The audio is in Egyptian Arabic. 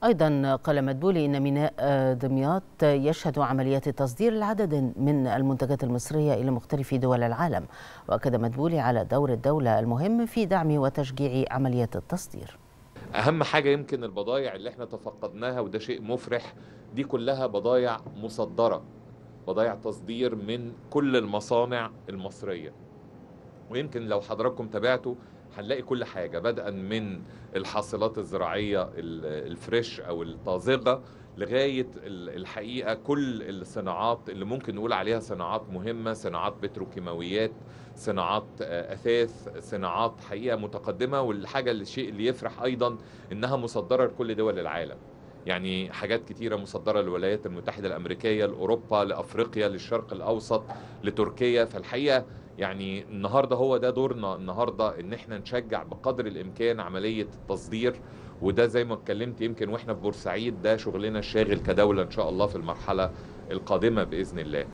أيضا قال مدبولي إن ميناء دمياط يشهد عمليات تصدير العدد من المنتجات المصرية إلى مختلف دول العالم وأكد مدبولي على دور الدولة المهم في دعم وتشجيع عمليات التصدير اهم حاجه يمكن البضائع اللي احنا تفقدناها وده شيء مفرح دي كلها بضائع مصدره بضائع تصدير من كل المصانع المصريه ويمكن لو حضراتكم تابعتوا هنلاقي كل حاجه بدءا من الحاصلات الزراعيه الفريش او الطازجه لغايه الحقيقه كل الصناعات اللي ممكن نقول عليها صناعات مهمه صناعات بتروكيماويات صناعات اثاث صناعات حقيقه متقدمه والحاجه الشيء اللي يفرح ايضا انها مصدره لكل دول العالم يعني حاجات كتيره مصدره للولايات المتحده الامريكيه لاوروبا لافريقيا للشرق الاوسط لتركيا فالحقيقه يعني النهارده هو ده دورنا النهارده ان احنا نشجع بقدر الامكان عمليه التصدير وده زي ما اتكلمت يمكن واحنا في بورسعيد ده شغلنا الشاغل كدوله ان شاء الله في المرحله القادمه باذن الله